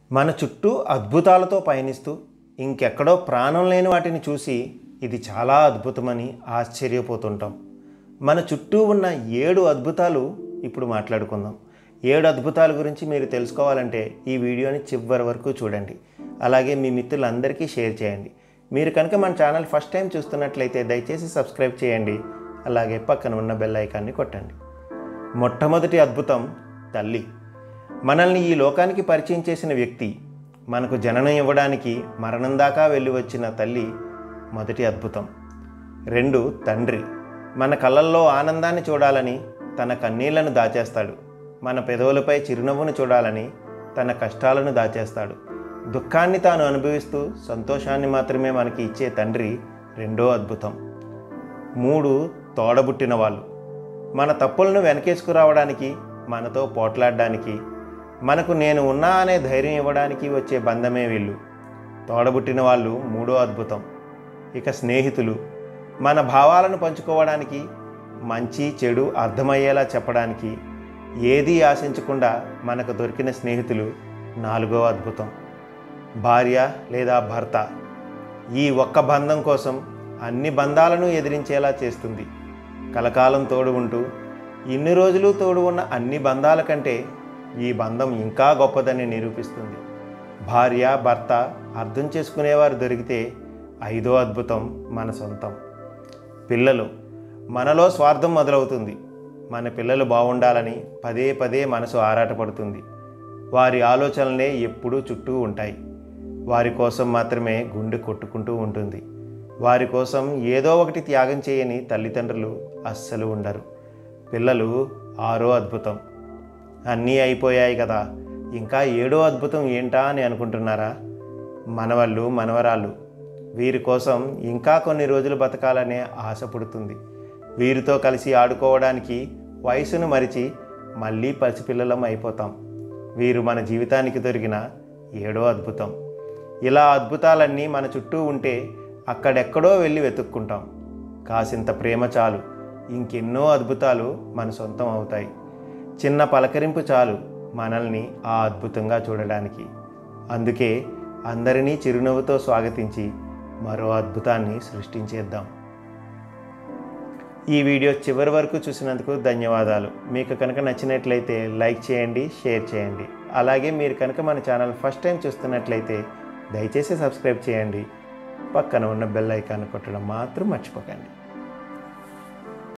మన చుట్టూ అద్భుతాలతో పయనిస్తూ ఇంకెక్కడో ప్రాణం లేని వాటిని చూసి ఇది చాలా అద్భుతమని ఆశ్చర్యపోతుంటాం మన చుట్టూ ఉన్న ఏడు అద్భుతాలు ఇప్పుడు మాట్లాడుకుందాం ఏడు అద్భుతాల గురించి మీరు తెలుసుకోవాలంటే ఈ వీడియోని చివరి వరకు చూడండి అలాగే మీ మిత్రులందరికీ షేర్ చేయండి మీరు కనుక మన ఛానల్ ఫస్ట్ టైం చూస్తున్నట్లయితే దయచేసి సబ్స్క్రైబ్ చేయండి అలాగే పక్కన ఉన్న బెల్ ఐకాన్ని కొట్టండి మొట్టమొదటి అద్భుతం తల్లి మనల్ని ఈ లోకానికి పరిచయం చేసిన వ్యక్తి మనకు జననం ఇవ్వడానికి మరణం దాకా వెళ్ళి వచ్చిన తల్లి మొదటి అద్భుతం రెండు తండ్రి మన కళ్ళల్లో ఆనందాన్ని చూడాలని తన కన్నీళ్లను దాచేస్తాడు మన పెదవులపై చిరునవ్వును చూడాలని తన కష్టాలను దాచేస్తాడు దుఃఖాన్ని తాను అనుభవిస్తూ సంతోషాన్ని మాత్రమే మనకి ఇచ్చే తండ్రి రెండో అద్భుతం మూడు తోడబుట్టిన వాళ్ళు మన తప్పులను వెనకేసుకురావడానికి మనతో పోట్లాడడానికి మనకు నేను ఉన్నా అనే ధైర్యం ఇవ్వడానికి వచ్చే బంధమే వీళ్ళు తోడబుట్టిన వాళ్ళు మూడో అద్భుతం ఇక స్నేహితులు మన భావాలను పంచుకోవడానికి మంచి చెడు అర్థమయ్యేలా చెప్పడానికి ఏదీ ఆశించకుండా మనకు దొరికిన స్నేహితులు నాలుగో అద్భుతం భార్య లేదా భర్త ఈ ఒక్క బంధం కోసం అన్ని బంధాలను ఎదిరించేలా చేస్తుంది కలకాలం తోడు ఉంటూ ఇన్ని రోజులు తోడు ఉన్న అన్ని బంధాల కంటే ఈ బంధం ఇంకా గొప్పదని నిరూపిస్తుంది భార్య భర్త అర్థం చేసుకునేవారు దొరికితే ఐదో అద్భుతం మన సొంతం పిల్లలు మనలో స్వార్థం మొదలవుతుంది మన పిల్లలు బాగుండాలని పదే పదే మనసు ఆరాటపడుతుంది వారి ఆలోచనలే ఎప్పుడూ చుట్టూ ఉంటాయి వారి కోసం మాత్రమే గుండె కొట్టుకుంటూ ఉంటుంది వారి కోసం ఏదో ఒకటి త్యాగం చేయని తల్లిదండ్రులు అస్సలు ఉండరు పిల్లలు ఆరో అద్భుతం అన్నీ అయిపోయాయి కదా ఇంకా ఏడో అద్భుతం ఏంటా అని అనుకుంటున్నారా మనవళ్ళు మనవరాళ్ళు వీరి కోసం ఇంకా కొన్ని రోజులు బతకాలనే ఆశ పుడుతుంది వీరితో కలిసి ఆడుకోవడానికి వయసును మరిచి మళ్ళీ పసిపిల్లలం అయిపోతాం వీరు మన జీవితానికి దొరికిన ఏడో అద్భుతం ఇలా అద్భుతాలన్నీ మన చుట్టూ ఉంటే అక్కడెక్కడో వెళ్ళి వెతుక్కుంటాం కాసింత ప్రేమ చాలు ఇంకెన్నో అద్భుతాలు మన సొంతం అవుతాయి చిన్న పలకరింపు చాలు మనల్ని ఆ అద్భుతంగా చూడడానికి అందుకే అందరినీ చిరునవ్వుతో స్వాగతించి మరో అద్భుతాన్ని సృష్టించేద్దాం ఈ వీడియో చివరి వరకు చూసినందుకు ధన్యవాదాలు మీకు కనుక నచ్చినట్లయితే లైక్ చేయండి షేర్ చేయండి అలాగే మీరు కనుక మన ఛానల్ ఫస్ట్ టైం చూస్తున్నట్లయితే దయచేసి సబ్స్క్రైబ్ చేయండి పక్కన ఉన్న బెల్ ఐకాన్ కొట్టడం మాత్రం మర్చిపోకండి